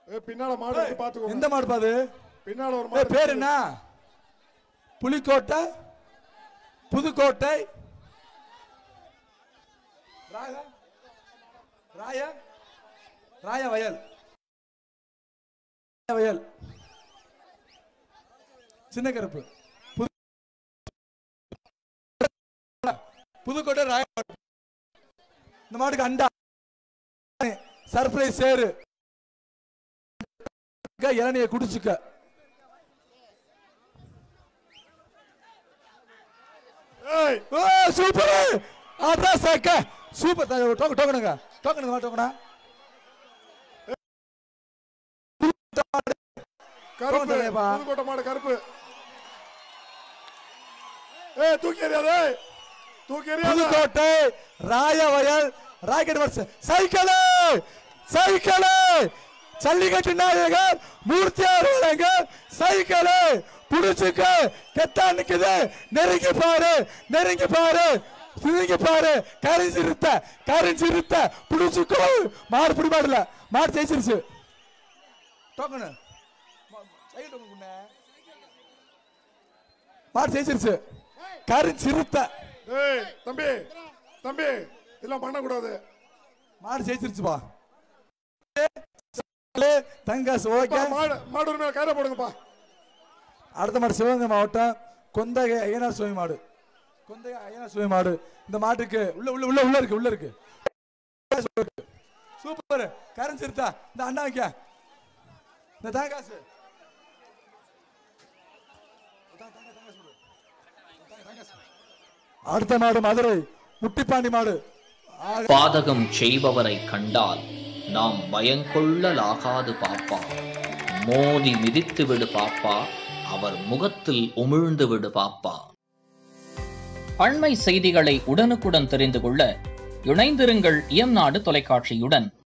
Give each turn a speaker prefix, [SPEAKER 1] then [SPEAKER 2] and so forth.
[SPEAKER 1] ஏய், பின்னால மாடு இருக்கு பாத்துக்கோங்க
[SPEAKER 2] எந்த மாடு பாது
[SPEAKER 1] பின்னால ஒரு
[SPEAKER 2] ஏய்,
[SPEAKER 1] மாடு
[SPEAKER 2] பேர் என்ன புலிக்கோட்டை புதுக்கோட்டை ராயா ராயா ராய வயல் ராய வயல் சின்ன கருப்பு புது புதுக்கோட்டை ராய இந்த மாட்டுக்கு அண்டா சர்ப்ரைஸ் சேரு இளநியை குடிச்சுக்க
[SPEAKER 1] ஏய்
[SPEAKER 2] ஓ சூப்பர் அதான் சாக்க சூப்பர் டோக்கன் டோக்கனுங்க டோக்கனுங்க டோக்கனா
[SPEAKER 1] கருப்பு
[SPEAKER 2] தலைவா.
[SPEAKER 1] புதுக்கோட்டை மாடு கருப்பு ஏய் தூக்கி எறியாத ஏய். தூக்கி எறியாத
[SPEAKER 2] புதுக்கோட்டை ராயவயல் ராக்கெட் வர்ஸ் சைக்கிள் சைக்கிள் ஜல்லிக்கட்டு நாயகர் மூர்த்தியார் வழங்கர் சைக்கிள் புடிச்சுக்க கெத்தா நிக்குது நெருங்கி பாரு நெருங்கி பாரு நெருங்கி பாரு கரைஞ்சி இருத்த கரைஞ்சி இருத்த புடிச்சுக்கோ மாடு புடி மாடல மாடு ஜெயிச்சிருச்சு டோக்கனு சைக்கிள் டோக்கன் குண்ணே. மாடு ஜெயிச்சிருச்சு கரைஞ்சி இருத்த
[SPEAKER 1] ஏய் தம்பி தம்பி இதெல்லாம் பண்ணக்கூடாது
[SPEAKER 2] மாடு ஜெயிச்சிருச்சுப்பா தங்காசு ஓகே
[SPEAKER 1] பா, மாடு மாடு உரிமையா கயிறை போடுங்கப்பா
[SPEAKER 2] அடுத்த மாடு சிவகங்கை மாவட்டம் கொந்தகை ஐயனார் சுவை மாடு கொந்தகை ஐயனார் சுவை மாடு இந்த மாட்டுக்கு உள்ள உள்ள உள்ள உள்ள இருக்கு உள்ள இருக்கு சூப்பர் கரன்சி இருக்கா இந்த அண்ணா வைக்க இந்த தங்காசு அடுத்த மாடு மதுரை முட்டிப்பாண்டி மாடு ஆ-
[SPEAKER 3] பாதகம் செய்பவரை கண்டால் நாம் பயங்கொள்ளலாகாது பாப்பா மோதி மிதித்து விடு பாப்பா அவர் முகத்தில் உமிழ்ந்து விடு பாப்பா அண்மை செய்திகளை உடனுக்குடன் தெரிந்து கொள்ள இணைந்திருங்கள் இயம்நாடு தொலைக்காட்சியுடன்